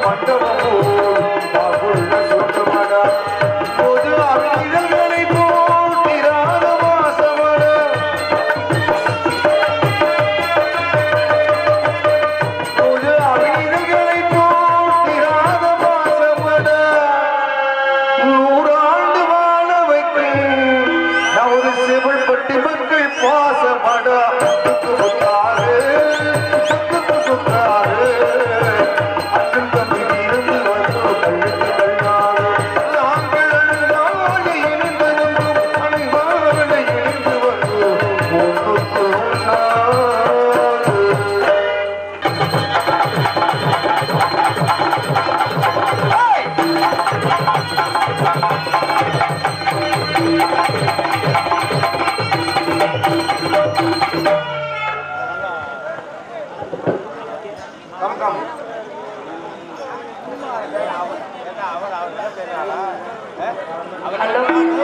மண்டபம் போல் மாகுள்ள சொந்தமடா பொது அவிழல்களை போல் திராத வாசமடா பொது அவிழல்களை போல் திராத வாசமடா நூறாண்டு வாழ வைக்கும் நான் ஒரு செவல் பட்டி மக்கள் பாசமடா சுத்து சுத்தாரு சுத்து சுத்தாரு அண்ணன் தம்பி இருந்து வந்து கழுத்து கண்ணாரு நாங்கள் அழுதாடி இணைந்திருந்தும் அன்பான இணைந்து வந்து ஒன்றுக்கு ஒன்றாது come come hello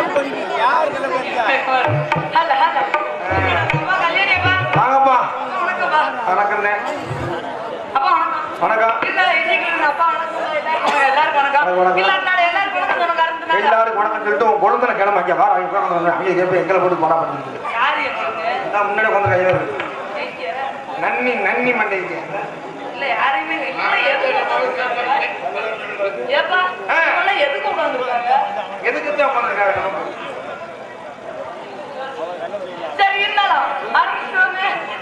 hello hello அப்பா கல்யாணி அப்பா வாங்கப்பா வணக்கம்ப்பா வணக்கம்ண்ணே அப்பா வணக்கம் வணக்கம் இல்ல இன்னைக்கு இருந்து அப்பா வணக்கம் எல்லாருக்கும் வணக்கம் வணக்கம். இல்ல அதனால எல்லாருக்கும் வணக்கம் சொன்ன காரணத்தினால எல்லாரும் வணக்கம் சொல்லிட்டு உன் குழந்தை கிளம்ப அங்கே வா அவங்க உட்காந்து அங்கே கேட்ப எங்களை போட்டு போனா பண்ணிட்டு யாரு எங்களுக்கு நான் முன்னாடி உட்காந்து கையில இருக்கு இங்க. நன்னி நன்னி மண்டைக்கு இல்ல யாரையுமே இல்ல எதுக்கு உட்கார்ந்திருக்காங்க? ஏப்பா ஆ. இவங்கெல்லாம் எதுக்கு உட்கார்ந்திருக்காங்க? எதுக்கு தான் உட்காந்துருக்காங்க சரி இருந்தாலும் ஆரம்பிச்சுடுவாங்க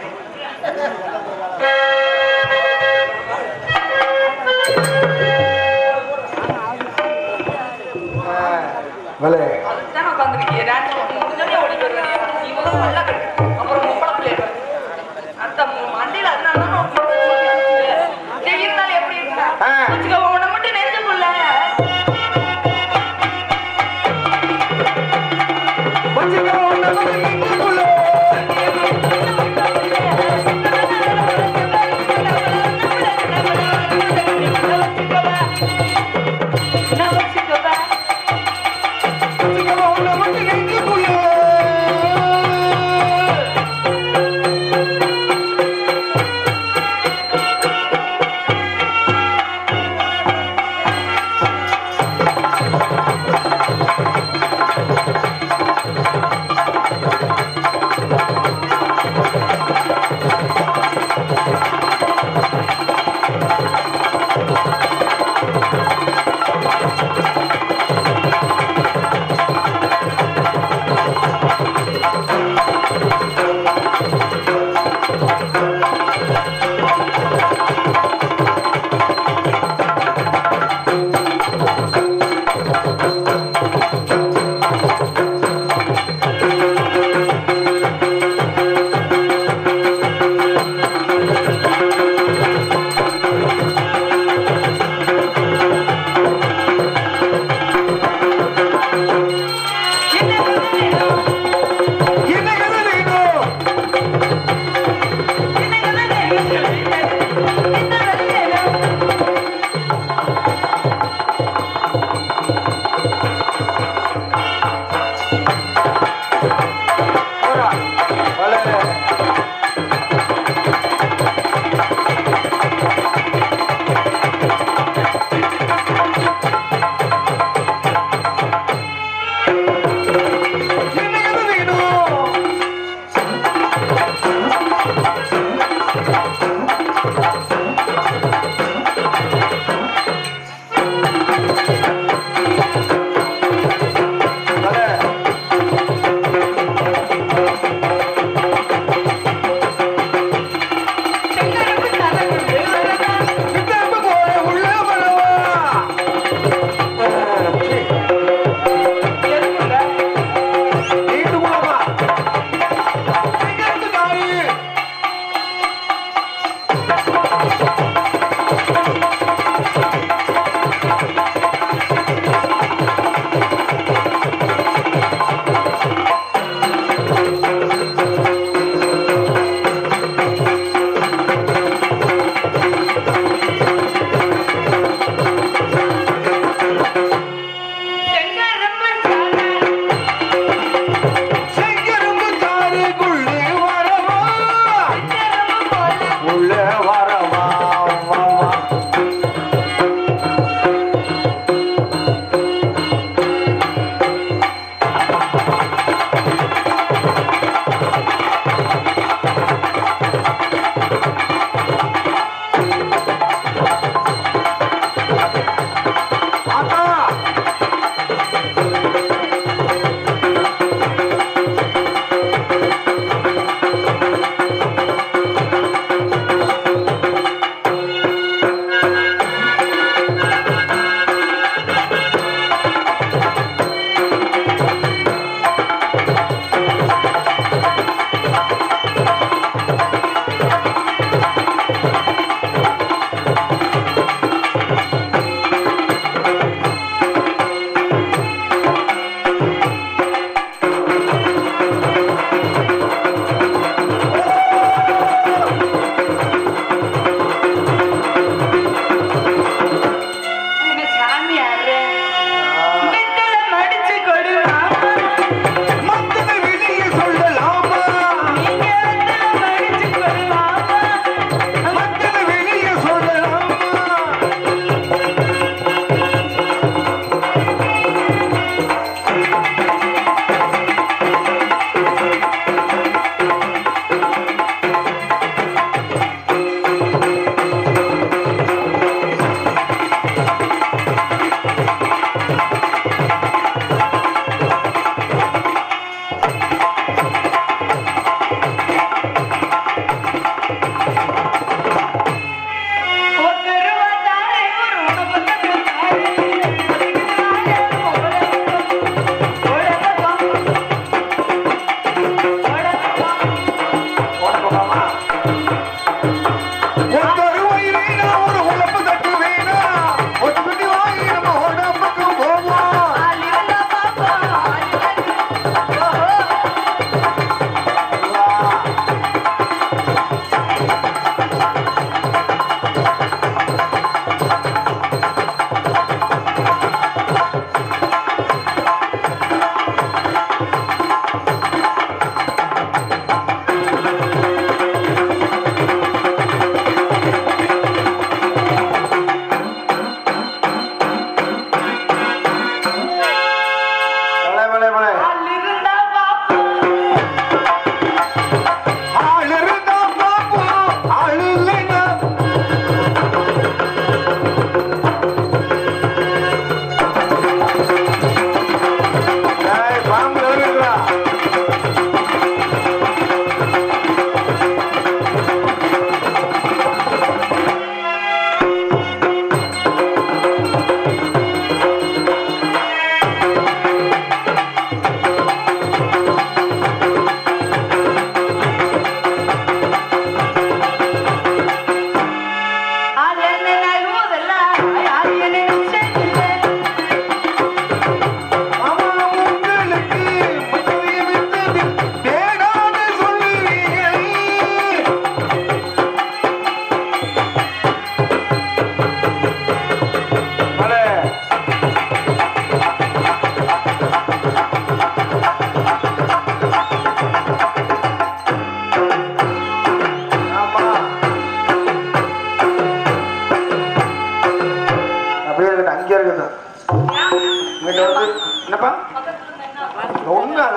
வலே அதுதான் உட்காந்துருக்கீங்க டான்ஸ் முடிஞ்சோடனே ஓடி போயிருவேன் இவங்க நல்லா கட்டு அப்புறம் முப்பள பிள்ளைகள் அந்த மண்டியில அதனால தான் நான் உட்கார்ந்து சொல்லிட்டு சரி இருந்தாலும் எப்படி இருக்கா ஆ. வச்சுக்கோ உன்னை மட்டும் நெஞ்சுக்குள்ள வச்சுக்கோ உன்னை மட்டும் நெஞ்சுக்குள்ள. நான் வச்சுக்கோவா வச்சுக்கோ உன்னை மட்டும் நெஞ்சுக்குள்ள.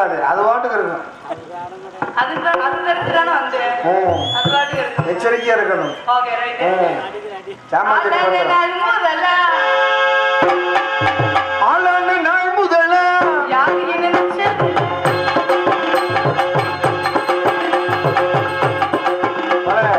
இருக்காது அது பாட்டுக்கு இருக்கும் அதுதான் அது தெரிஞ்சுதானே வந்தேன் ம். அது பாட்டுக்கு இருக்கு எச்சரிக்கையா இருக்கணும் ஓகே ரைட் ம். சாமான் ஆளான செட்டு நாள் முதல்ல ஆளான நாள் முதல்ல யாரு என்ன நினைச்சது வர.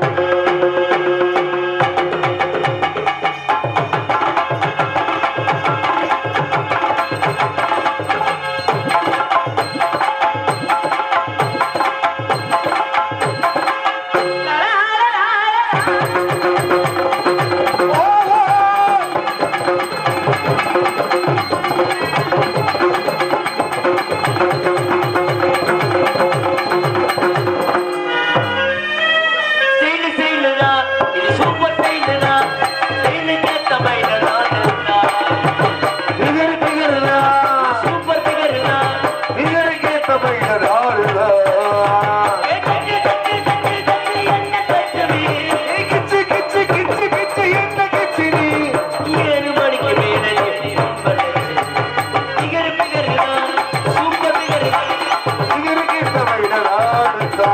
செயலு செயலுதா, இது சூப்பர் செயலுதா. செயலுக்கேத்த மயிலுதா, இதுதா. பிகர் பிகர்தா. சூப்பர் பிகருதா. பிகருக்கேத்த மயிலர் ஆடுதா. ஏ, தட்டு, தட்டு, தட்டு, தட்டு, என்ன தட்டுது? ஏய், கிச்சு, கிச்சு, கிச்சு, கிச்சு, என்ன கிச்சு நீ? ஏழு மணிக்கு மேலே எட்டி நம்புறது. பிகரு பிகருதா, சூப்பர் பிகருதா. பிகருக்கேத்த மயிலர் ஆடுதா.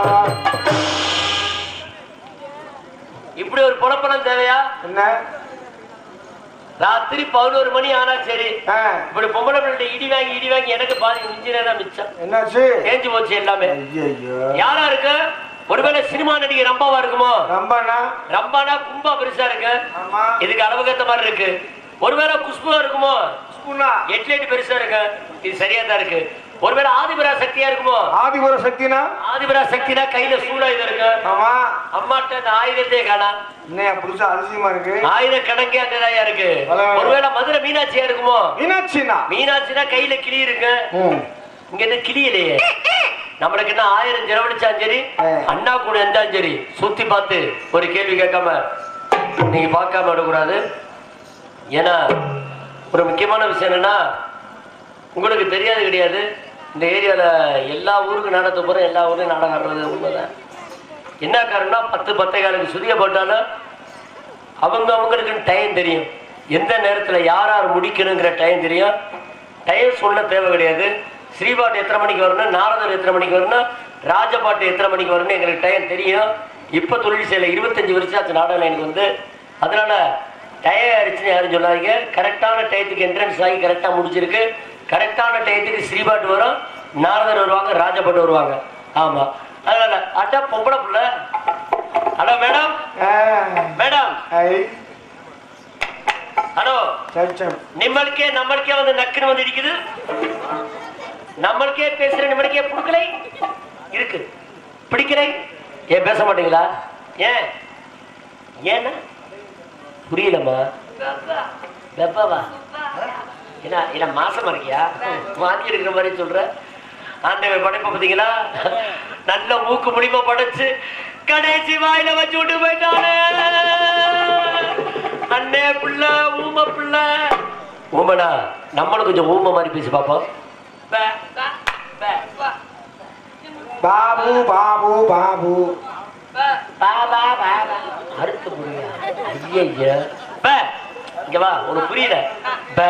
இப்படி ஒரு புலப்படம் தேவையா என்ன ராத்திரி பதினோரு மணி ஆனா சரி ஆ, இப்படி பொம்பளை பிள்ளை இடி வாங்கி இடி வாங்கி எனக்கு பாதி இன்ஜினியரா மிச்சம் என்னாச்சு தேஞ்சு போச்சு எல்லாமே ஐயையோ. யாரா இருக்கு ஒருவேளை சினிமா நடிகை ரம்பாவா இருக்குமோ ரம்பானா ரம்பானா கும்பா பெருசா இருக்கு ஆமா இதுக்கு அளவுக்கு ஏத்த மாதிரி இருக்கு ஒருவேளை குஷ்புவா இருக்குமோ ஸ்பூனா எட்லைட் பெருசா இருக்கு இது சரியா தான் இருக்கு ஒருவேளை ஆதிபரா சக்தியா இருக்குமோ ஆதிபுர சக்தினா ஆதிபரா சக்தினா கையில சூடாயுதம் இருக்கு ஆமா அம்மாட்ட அந்த ஆயுதத்தையே காணா என்ன புதுசா அதிசயமா இருக்கு ஆயுத கணக்கே அங்கதான் இருக்கு வள, வள. ஒருவேளை மதுரை மீனாட்சியா இருக்குமோ மீனாட்சினா மீனாட்சினா கையில கிளி இருக்கு ம். இங்க என்ன கிளியிலையே நம்மளுக்கு என்ன ஆயிரம் செலவழிச்சாலும் சரி ஆ. அண்ணா கூட இருந்தாலும் சரி சுத்தி பார்த்து ஒரு கேள்வி கேட்காம நீங்க பார்க்காம விடக்கூடாது ஏன்னா ஒரு முக்கியமான விஷயம் என்னன்னா உங்களுக்கு தெரியாது கிடையாது இந்த ஏரியால எல்லா ஊருக்கு நடத்த போற எல்லா ஊர்லயும் நாடகம் ஆடுறது உண்மைதான் என்ன காரணம்னா பத்து பத்தே காலுக்கு சுதிய போட்டாலும் அவங்க அவங்களுக்கு டைம் தெரியும் எந்த நேரத்துல யார் யார் முடிக்கணுங்கிற டைம் தெரியும் டைம் சொல்ல தேவை கிடையாது ஸ்ரீபாட்டு எத்தனை மணிக்கு வரணும் நாரதர் எத்தனை மணிக்கு வரணும் ராஜபாட்டு எத்தனை மணிக்கு வரணும் எங்களுக்கு டைம் தெரியும் இப்போ தொழில் செய்யல இருபத்தஞ்சு வருஷம் ஆச்சு நாடகம் எனக்கு வந்து அதனால டயம் ஆயிடுச்சுன்னு யாரும் சொல்லாதீங்க கரெக்டான டயத்துக்கு என்ட்ரன்ஸ் ஆகி கரெக்டாக முடிச்சிருக்கு கரெக்டான டயத்துக்கு ஸ்ரீபாட்டு வரும் நாரதர் வருவாங்க ராஜபாட்டு வருவாங்க ஆமா அதனால அட்டா பொம்பளை புள்ள ஹலோ மேடம் ஆ, மேடம் ஐ, ஹலோ சம், சம். நிம்மளுக்கே நம்மளுக்கே வந்து நக்குன்னு வந்து இடிக்குது நம்மளுக்கே பேசுற நிம்மளுக்கே பிடிக்கலை இருக்கு பிடிக்கலை ஏன் பேச மாட்டீங்களா ஏன் ஏன்னா புரியலம்மா வெப்பவா என்ன என்ன மாசமா இருக்கியா மாத்தி இருக்கிற மாதிரி சொல்ற ஆண்டவன் படைப்ப பாத்தீங்களா நல்ல மூக்கு முடிப்ப படைச்சு கடைசி வாயில வச்சு விட்டு போயிட்டானே அண்ணே பிள்ளை ஊம பிள்ளை ஊமனா நம்மளும் கொஞ்சம் ஊம மாதிரி பேசி பார்ப்போம் பே, பே, பே. பாபு பாபு பாபு பா, பா, பா, பா. அறுத்து புரியா ஐயா பே இங்க வா உனக்கு புரியல பே.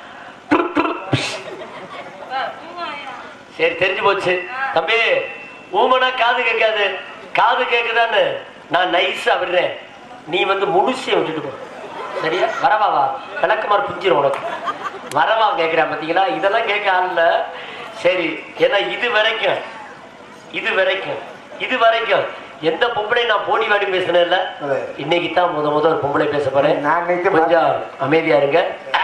சரி தெரிஞ்சு போச்சு தம்பி ஊமனா காது கேட்காது காது கேக்குதான்னு நான் நைஸா விடுறேன் நீ வந்து முழுசைய விட்டுட்டு போ சரியா வரவா வா விளக்குமாறு புஞ்சிரும் உனக்கு வரவா கேட்கிறேன் பாத்தீங்களா இதெல்லாம் கேட்க ஆள்ல சரி ஏன்னா இது வரைக்கும் இது வரைக்கும் இது வரைக்கும் எந்த பொம்பளை நான் போடி வாடி பேசினேன்ல அதே. இன்னைக்கு தான் முத முத ஒரு பொம்பளை பேச போறேன் நான் நினைத்து கொஞ்சம் அமைதியா இருங்க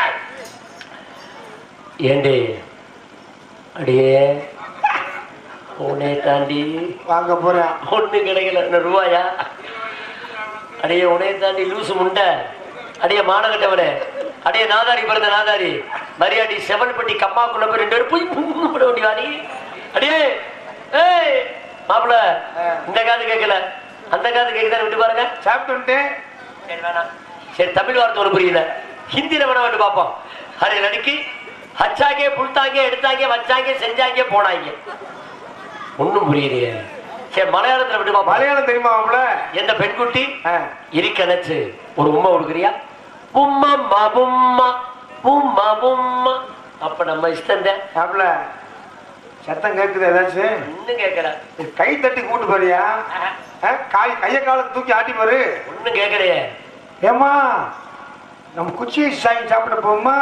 ஏண்டி அடியே உன்னை தாண்டி வாங்க போறேன் ஒண்ணு கிடைக்கல இந்த ரூபாயா அடியே உன்னை தாண்டி லூசு முண்டை அடியே மானகட்டவனே அடியே நாதாரி பிறந்த நாதாரி மரியாடி செவல்பட்டி கம்மாக்குள்ள போய் ரெண்டு பேரும் போய் புண்ணு போட வேண்டி வாடி அடியே ஏய் மாப்பிள இந்த காது கேட்கல அந்த காது கேட்குதா விட்டு பாருங்க சாப்பிட்டு சரி வேணாம் சரி தமிழ் வார்த்தை ஒன்று புரியல ஹிந்தியில வேணா வந்து பார்ப்போம் அதை நடுக்கி ஹச்சாங்க புழுத்தாங்க எடுத்தாங்க வச்சாங்க செஞ்சாங்க போனாங்க ஒண்ணும் புரியலையே சரி மலையாளத்துல விட்டு பார்ப்போம் மலையாளம் தெரியுமா மாப்பிள எந்த பெண்குட்டி ஆ, இருக்கணச்சு ஒரு உம்மா கொடுக்குறியா உம்மம்மா உம்மா உம்மா உம்மா அப்ப நம்ம இஷ்டம் தான் மாப்பிள சத்தம் கேக்குது ஏதாச்சும் ஒண்ணும் கேட்கல கை தட்டி கூட்டு போறியா ஆ, காய் கைய காலை தூக்கி ஆட்டி பாரு ஒண்ணும் கேட்கலையே ஏமா நம்ம குச்சி சாய் சாப்பிட போமா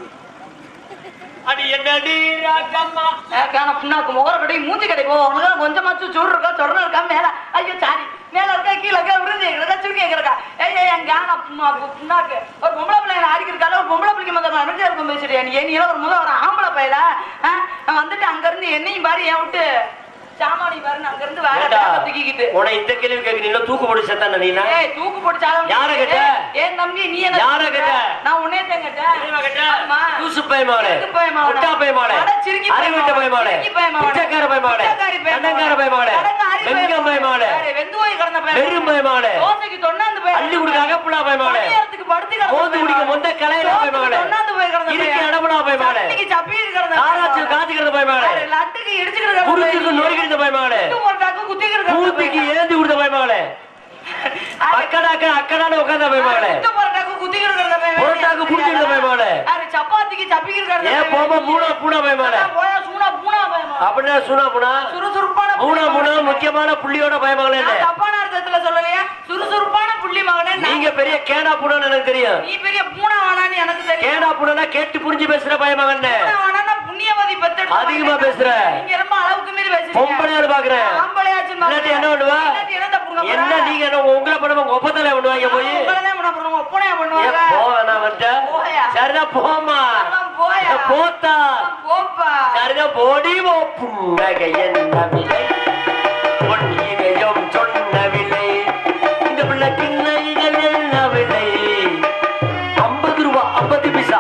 அடி என்னடி ராஜம்மா காண புண்ணாக்கு முகர கடை மூஞ்சி கடை போ உனக்கு கொஞ்சமாச்சும் சூடு இருக்கா சொரணம் இருக்கா மேல ஐயோ சாரி மேல இருக்கா கீழே இருக்கா விருது இருக்கா சுருக்கி இருக்கா ஏய் ஏய் என் காண புண்ணாக்கு புண்ணாக்கு ஒரு பொம்பளை பிள்ளை என்ன ஆடிக்கிறக்கால ஒரு பொம்பளை பிள்ளைக்கு முதல்ல அமைதியா இருக்கும் பேசுறியா நீ நீ எல்லாம் ஒரு முதல் ஒரு ஆம்பளை பையல நான் வந்துட்டு அங்க இருந்து என்னையும் பாரு ஏன் விட்டு சாமானி பாருன்னு அங்க இருந்து வேற ஏண்டா, பேக்க தூக்கிக்கிட்டு உன்னை இந்த கேள்வி கேட்க நீ தூக்கு போட்டு செத்தான நீனா ஏய் தூக்கு போட்டு சாதம் யாரை கேட்ட? ஏன் தம்பி நீ என்ன யாரை கேட்ட? நான் உன்னே தான் கேட்டேன் ஆமா. லூசு பயமாவளே எதுக்கு பயமாவளே? முட்டா பயமாவளே அட, சிறுக்கி அறிவிட்ட பயமாவளே. பயமாவளே சிறுக்கி பயமாவளே. பிச்சைக்கார பயமாவளே பிச்சைக்காரி பயமாவளே. கண்டங்கார பயமாவளே கடங்காரி வெங்கம் பயமாவளே அடே, வெந்துவாய் கிடந்த பயமாவளே. வெறும் பயமாவளே தோசைக்கு தொண்ணாந்து பயமாவளே. அள்ளி குடிக்க அகப்புலா பயமாவளே பணியாரத்துக்கு படுத்து கிடந்த மோந்து குடிக்க பயமாவளே. மொந்த கலையில சோத்துக்கு பயமாவளே தொண்ணாந்து போய் கிடந்த இருக்கு பயமாவளே. இடமுலா பயமாவளே சட்னிக்கு சப்பீடு கிடந்த காராச்சு பயமாவளே. காத்துக்கிறது பயமாவளே அடே, லட்டுக்கு இடிச்சுக்கிட்டு கிடந்த குறுக்குக்கு பயமாவளே. நொறுக்கிறது பயமாவளே குத்து போட்டாக்கு குத்திக்கிட்டு கிடந்த பூத்திக்கு பயமாவளே. ஏந்தி கொடுத்த பயமாவளே அடே, அக்கடாக்க அக்கடான்னு உட்கார்ந்த பயமாவளே குத்து போட்டாக்கு குத்திக்கிட்டு கிடந்த பயமாவளே. புரோட்டாக்கு புடிச்சிக்கிட்டு பயமாவளே. அடே, சப்பாத்திக்கு சப்பிக்கிட்டு கிடந்த ஏன் போமா பயமாவளே. மூணா பூனா பயமாவளே அதான் போயா சூனா பூனா பயமாவளே. அப்படின்னா சுனா புனா சுறுசுறுப்பான மூணா புள்ளி மூணா மகனே. முக்கியமான புள்ளியோட பயமாவளே நான் தப்பான அர்த்தத்துல சொல்லலையா சுறுசுறுப்பான புள்ளி மகனே நான். நீங்க பெரிய கேடா புனான்னு எனக்கு தெரியும் நீ பெரிய பூனா வேணான்னு எனக்கு தெரியும் கேடா புனா கேட்டு புரிஞ்சு பேசுற பயமகன் பூனா வேணான்னா புண்ணியவதி பெத்தெடுத்த அதிகமா மகனே. பேசுற. நீங்க ரொம்ப அளவுக்கு மீறி பேசுறீங்க பொம்பளையாரு பாக்குறேன் ஆம்பளையாச்சுன்னு இல்லாட்டி என்ன பண்ணுவா இல்லாட்டி என்னத்த புடுங்க போற? என்ன நீங்க என்ன உங்களை பண்ணுவ உங்க ஒப்பந்தல பண்ணுவாங்க போய் உங்களைதான் பண்ண போறோம், ஒப்பனையா ஏன் பண்ணுவாங்க. போவேன் வந்துட்ட போயா. சரிதான் போமா அதான் போயா. போத்தா அதான் போப்பா. சரிதான் போடி புன்னகை என்ன விலை பொன்னினையும் சொன்ன விலை இந்த பிள்ளை கிண்ணைகள் என்ன விலை ஐம்பது ரூபா ஐம்பது பைசா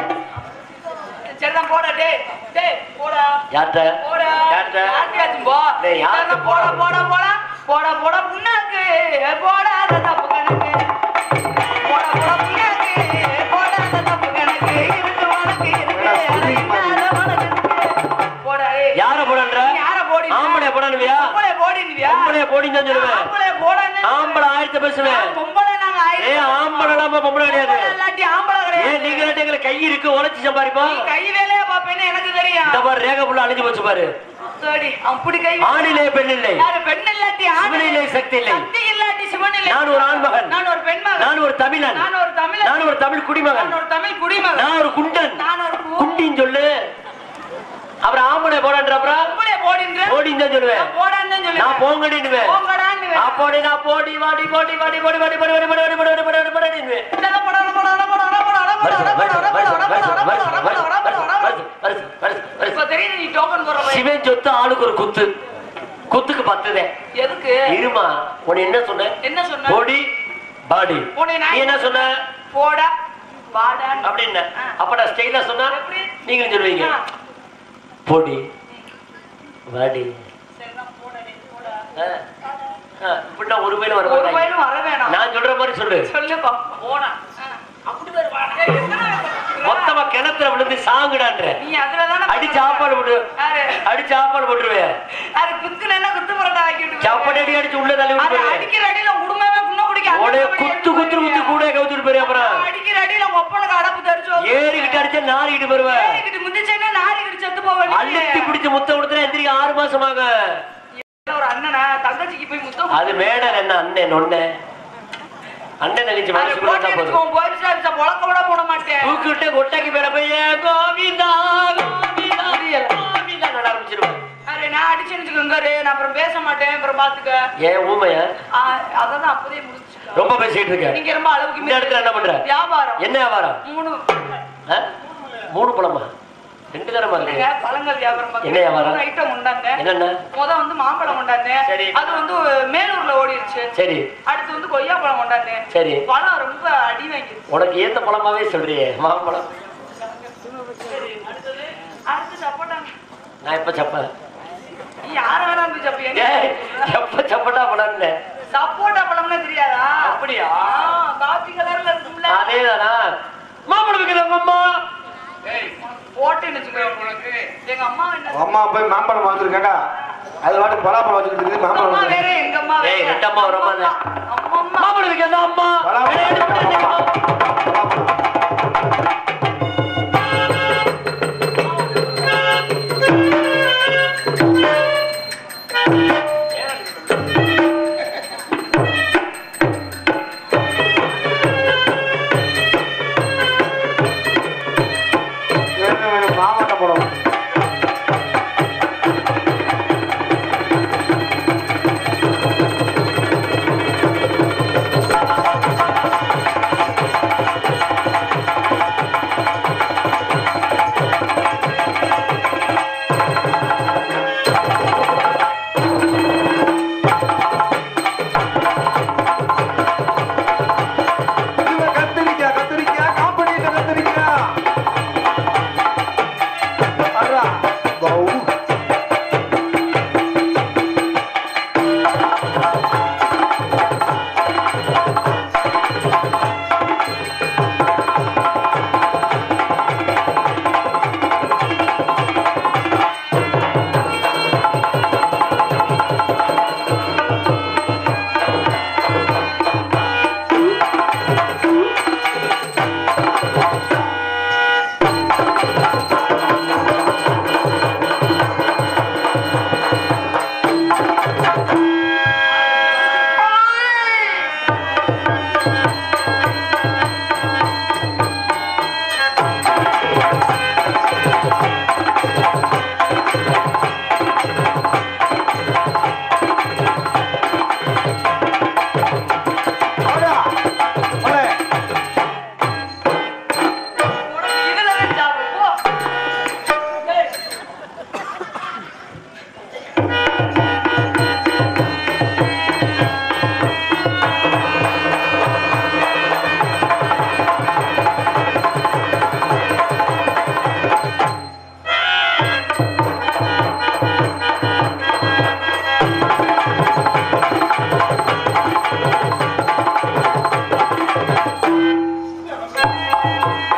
சரிதான் போடா, டேய், டேய், போடா. யார்கிட்ட போடா. யார்கிட்ட யார்கிட்டயாச்சும் போ. டேய், யார்கிட்ட சரிதான் போடா, போடா, போடா. போடா, போடா, புண்ணாக்கு. போடா, அந்த தப்பு கணக்கு. போடா, போடா, புண்ணாக்கு. போடா, அந்த தப்பு கணக்கு. இருக்கு உனக்கு இருக்கு. அது இன்னாத உனக்கு இருக்கு. போடா, ஏய். யார போடன்ற நீ யார போடி? ஆம்பளை போடணுவியா பொம்பளை போடின்னுவியா? பொம்பளைய போடின்னு தான் சொல்லுவேன் ஆம்பளை போடான்னு ஆம்பளை ஆயிரத்த பேசுவேன் பொம்பளை நாங்க ஆயிரம் ஏ ஆம்பளை இல்லாம பொம்பளை கிடையாது பொம்பளை இல்லாட்டி ஆம்பளை கிடையாது. ஏன் நீங்க ரெண்டு எங்களை கை இருக்கு உழைச்சு சம்பாதிப்போம் நீ கை வேலையா பாப்பேன்னு எனக்கு தெரியும் இந்த மாதிரி ரேக புள்ள அழிஞ்சு போச்சு பாரு சரி அப்படி கை ஆணிலே பெண் இல்லை யாரு பெண் இல்லாட்டி ஆண் சிவனிலே சக்தி இல்லை சக்தி இல்லாட்டி சிவன் இல்லை நான் ஒரு ஆண்மகன் நான் ஒரு பெண் மகன் நான் ஒரு தமிழன் நான் ஒரு தமிழன் நான் ஒரு தமிழ் குடிமகன் நான் ஒரு தமிழ் குடிமகன் நான் ஒரு குண்டன் நான் ஒரு கு- குண்டின்னு சொல்லு அப்புறம் ஆம்பளை போடன்ற அப்புறம் பொம்பளை போடின்ற போடின்னு தான் சொல்லுவேன் நான் போடான்னு தான் சொல்லுவேன். நான் போங்கடின்னுவேன் போங்கடான்னு நான் போடி நான் போடி வாடி போடி வாடி போடி வாடி போடி வாடி போடி வாடி போடி வாடி போடி வாடி போடி வாடி இதெல்லாம் போடா, போடா, போடா, போடா, போடா, போடா, போடா, போடா, போடா, போடா, போடா, போடா, போடா, போடா, போடா. இப்ப தெரியுது நீ டோக்கன் போடுற பையன். சிவன் சொத்து ஆளுக்கு ஒரு குத்து குத்துக்கு பத்துதே எதுக்கு இருமா உன்னை என்ன சொன்ன என்ன சொன்ன பொடி பாடி உன்னை நான் நீ என்ன சொன்ன போடா வாடான்னு அப்படின்னு ஆ. அப்ப நான் ஸ்டைலா சொன்னா எப்படி? நீங்களும் சொல்லுவீங்க ஆ. பொடி வாடி சரி, நான் போடா, நீ போடா. ஆ. ஆ, இப்படின்னா ஒரு பயிலும் வர ஒரு மாட்டாங்க பையனும் வர வேணாம் நான் சொல்ற மாதிரி சொல்லு சொல்லு பாப்போம். போடா. ஆ, அப்படி வேற வாடா. ஏய், எத்தனை பேர் பண்றீங்க? மொத்தமா கிணத்துல விழுந்து சாங்குடான்ற நீ அதுலதானே அடிச்சு சாப்பாடு போட்டு யாரு? அடிச்சு சாப்பாடு போட்டுருவேன் அது குத்துனேன்னா குத்து புரட்டா ஆக்கி விட்டு சாப்பாடு அடி அடிச்சு உள்ள தள்ளி அது விட்டு அடிக்கிற அடியில குடும்பமே குன்ன குடிக்க உடைய குத்து குத்து குத்து கூட கவுத்துட்டு போய் அப்புறம் அடிக்கிற அடியில ஒப்பனுக்கு அடப்பு தெரிச்சு ஏறிக்கிட்டு அடிச்சா நாரிக்கிட்டு போயிருவேன் ஏறிக்கிட்டு முந்திச்சேன்னா நாரிக்கிட்டு செத்து போக அழுத்தி பிடிச்சு முத்த கொடுத்தா எந்திரிக்க ஆறு மாசமாக ஒரு அண்ணனா தங்கச்சிக்கு போய் முத்தம் அது மேடல் என்ன அண்ணன் ஒண்ணு அண்ணன் நினைச்சு அது மனசுக்குள்ள போட்டு இருந்தா போதும் வச்சுக்கோ, போயிடுச்சு, அடிச்சா பொழக்க விட போட மாட்டேன் தூக்கிட்டு கொட்டைக்கு மேல போய் "ஏ கோவிந்தா கோவிந்தா கோவிந்தா நட ஆரம்பிச்சிருவேன் அரே, நான் அடிச்சேன்னு வச்சுக்கோங்க, ரே, நான் அப்புறம் பேச மாட்டேன் அப்புறம் பாத்துக்க ஏன் ஊமையா ஆ, அதான் அப்போதே முடிச்சுட்டோம். ரொம்ப பேசிட்டு இருக்க நீங்க ரொம்ப அளவுக்கு இந்த இடத்துல என்ன பண்ற? வியாபாரம் என்ன வியாபாரம் மூணு ஆ? மூணு பழமா ரெண்டு தரமா இல்லைங்க, இருக்கு பழங்கள் வியாபாரம் பார்க்கறேன். என்ன வியாபாரம்? மூணு ஐட்டம் கொண்டாங்க என்னென்ன முத வந்து மாம்பழம் கொண்டாந்தேன் சரி. அது வந்து மேலூர்ல ஓடிடுச்சு சரி அடுத்து வந்து கொய்யா பழம் கொண்டாந்தேன் சரி பழம் ரொம்ப அடி வாங்கிடுச்சு உனக்கு ஏத்த பழமாவே சொல்றியே மாம்பழம் அடுத்தது அடுத்து சப்போட்டா நான் எப்ப சப்பேன் நீ யார வேணா இருந்து சப்பியா ஏய், எப்ப சப்பட்டா பழம்னு சப்போட்டா பழம்னா தெரியாதா அப்படியா? ஆ, காபி கலர்ல இருக்கும்ல அதேதானா மாம்பழம் வைக்கிறது உங்க அம்மா போட்டேன்னு வச்சுக்கோ உனக்கு எங்க அம்மா என்ன அம்மா போய் மாம்பழம் வச்சிருக்காங்க அது வாட்டு பலாப்பழம் வச்சுக்கிட்டு இருக்குது உங்க மாம்பழம் அம்மா வச்சிருக்கு. வேற எங்க அம்மா வேற ஏய், ரெண்டு அம்மா ஒரு அம்மா தான். அம்மா அம்மா மாம்பழம் வைக்கிறது அம்மா பலாப்பழம் ஏய், எடுத்து போட்டு அம்மா. வைக்கணும். பலாப்பழம்.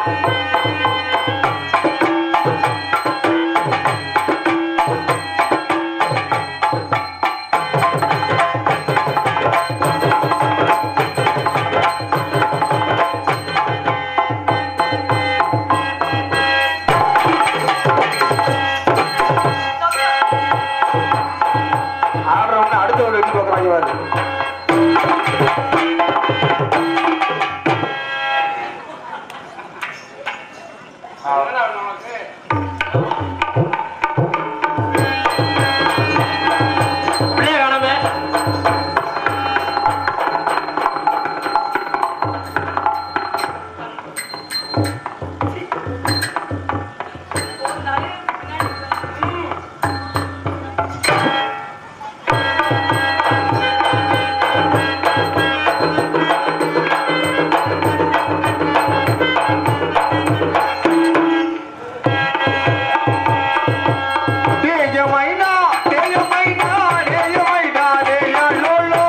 ஆடுறவங்க அடுத்த ஒரு வெட்டி பார்க்குறாங்க பாரு பிள்ளைய காணாம தேயமைனா தேயமைனா தேயமைனா தேயலோலோ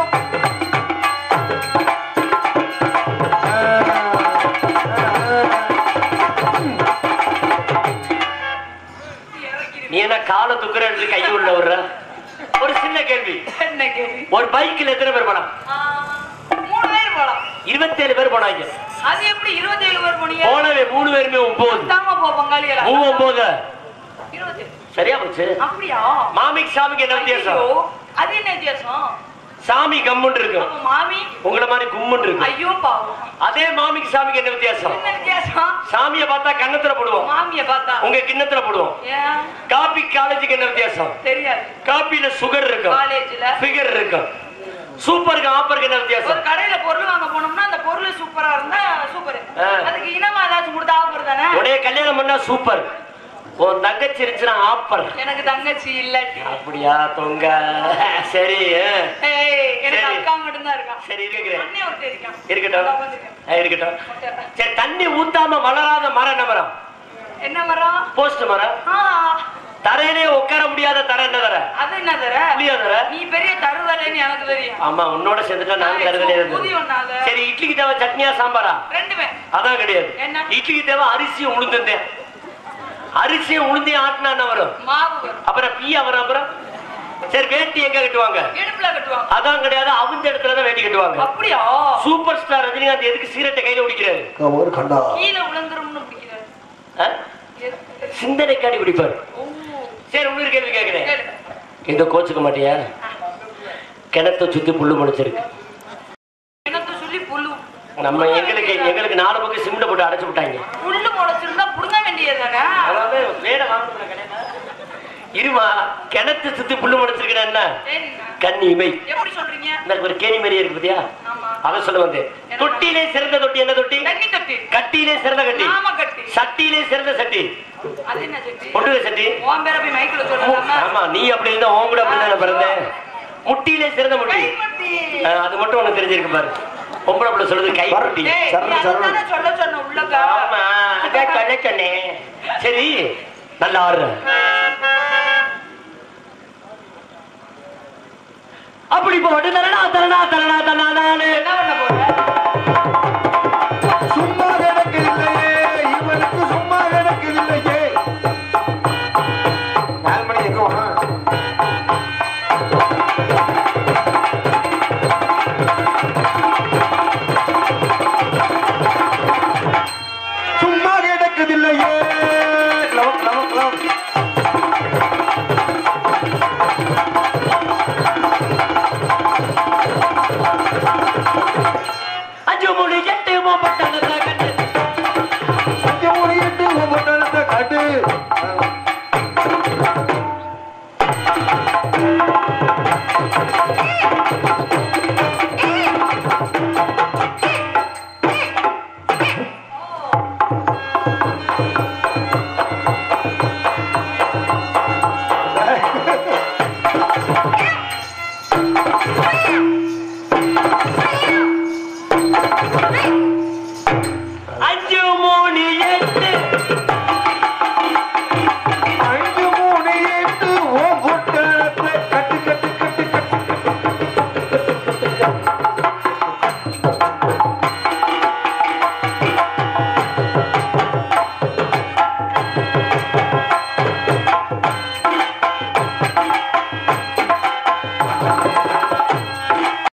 நீ என்ன காலை துக்குறன்னு கை உள்ள விடுற ஒரு சின்ன கேள்வி என்ன கேள்வி ஒரு பைக்ல எத்தனை பேர் போனான் ஆ, மூணு பேர் போலாம் இருபத்தேழு பேர் போனாங்க அது எப்படி இருபத்தி ஏழு பேர் போனீங்க போனவே மூணு பேருமே ஒன்பது தாங்க போ பங்காளிகளா மூணு ஒன்பது இருபத்தி சரியா போச்சு அப்படியா மாமிக்கு சாமிக்கு என்ன வித்தியாசம் ஐயோ, அது என்ன வித்தியாசம் சாமி கம்முன்னு இருக்கும் அப்ப மாமி உங்களை மாதிரி கும்முன்னு இருக்கும் ஐயோ பாவம் அதே மாமிக்கு சாமிக்கு என்ன வித்தியாசம் என்ன வித்தியாசம் சாமியை பார்த்தா கண்ணத்துல போடுவோம் மாமிய பார்த்தா உங்க கிண்ணத்துல போடுவோம் ஏன் காபி காலேஜுக்கு என்ன வித்தியாசம் தெரியாது காபில சுகர் இருக்கும் காலேஜ்ல ஃபிகர் இருக்கும் சூப்பருக்கு ஆப்பருக்கு என்ன ஒரு வித்தியாசம் கடையில பொருள் வாங்க போனோம்னா அந்த பொருள் சூப்பரா இருந்தா சூப்பர் ஆ. அதுக்கு இனமா ஏதாச்சும் கொடுத்தா ஆஃபர் தானே உடைய கல்யாணம் பண்ணா சூப்பர் உன் தங்கச்சி இருந்துச்சுன்னா ஆப்பர் எனக்கு தங்கச்சி இல்லாட்டி அப்படியா தொங்க சரி ஆ. ஏய், எனக்கு சரி. அக்கா மட்டும்தான் இருக்கான் சரி இருக்கிறேன் அண்ணே ஒருத்தன் இருக்கான் இருக்கட்டும் நான் உட்கார்ந்திருக்கேன். ஆ, இருக்கட்டும் சரி தண்ணி ஊத்தாம வளராத மரம் என்ன மரம் என்ன மரம் போஸ்ட் மரம் ஆ, தரையிலே உட்கார முடியாத தர என்ன தர அது என்ன தர புளியா தர நீ பெரிய தருதலைன்னு எனக்கு தெரியும் ஆமா உன்னோட சேர்ந்துட்டா நான் நான் தருதலே இப்போ புதிய ஒண்ணாத. சரி இட்லிக்கு தேவை சட்னியா சாம்பாரா ரெண்டுமே அதான் கிடையாது என்ன? இட்லிக்கு தேவை அரிசியும் உளுந்தந்தேன் அரிசியும் உளுந்தையும் ஆட்டினா என்ன வரும் மாவு வரும் அப்புறம் பீயா வரும் அப்புறம் சரி வேட்டி எங்க கட்டுவாங்க இடுப்புல கட்டுவாங்க அதான் கிடையாது அவிஞ்ச இடத்துல தான் வேட்டி கட்டுவாங்க அப்படியா சூப்பர் ஸ்டார் ரஜினிகாந்த் எதுக்கு சீரட்டை கையில பிடிக்கிறாரு ஒரு கண்டா கீழே விழுந்துரும்னு பிடிக்கிறாரு ஆ? எதுக்கு? சிந்தனைக்காடி பிடிப்பாரு ஓ, சரி இன்னொரு கேள்வி கேட்கிறேன் கேளு. எங்க கோச்சுக்க மாட்டியா கிணத்தை சுத்தி புல்லு முளைச்சிருக்கு எனக்கு சொல்லி புல்லு நம்ம எங்களுக்கு எங்களுக்கு நாலு பக்கம் சிமெண்ட் போட்டு அடைச்சு விட்டாங்க புல்லு முளைச்சிருந்தா புடுங்க வேண்டியதுதானே அதாவது வேலை வாங்கணும் கடையில இருமா கிணத்து சுத்தி புல்லு முளைச்சிருக்கா என்ன என்ன? கண்ணி இமை எப்படி சொல்றீங்க இந்த ஒரு கேணி மாதிரி இருக்கு பாத்தியா ஆமா அதை சொல்ல வந்து தொட்டியிலே சிறந்த தொட்டி என்ன தொட்டி தண்ணி கட்டி கட்டியிலே சிறந்த கட்டி நாம கட்டி சட்டியிலே சிறந்த சட்டி அது என்ன சட்டி பொட்டுல சட்டி உன் பேர போய் மைக்கில் சொல்லலாமா ஆமா நீ அப்படி இருந்தா உன் கூட அப்படி தானே பிறந்த முட்டியிலே சிறந்த முட்டி கைப்பட்டி ஆ, அது மட்டும் உனக்கு தெரிஞ்சிருக்கு பாரு பொம்பளை பிள்ளை சொல்றது கை முட்டி ஏய், நீ சரண், சரண். அதுதானே சொல்ல சொன்ன உள்ளக்கா ஆமா அதான் சொல்ல சொன்னேன் சரி நல்லா ஆடுற அப்படி போட்டு தரணா தரணா தரணா தரணா நானு என்ன பண்ண போற சும்மா கிடக்கவில்லையே இவனுக்கு சும்மா கிடக்கவில்லையே நாலு மணி எங்க போனா சும்மா கிடக்குதில்லையே லவ் லவ் லவ் அஞ்சு மணி எட்டு பட்டணத்தை கண்டு அங்கே முடியிட்டு ஒவ்வொன்றத்தை காட்டு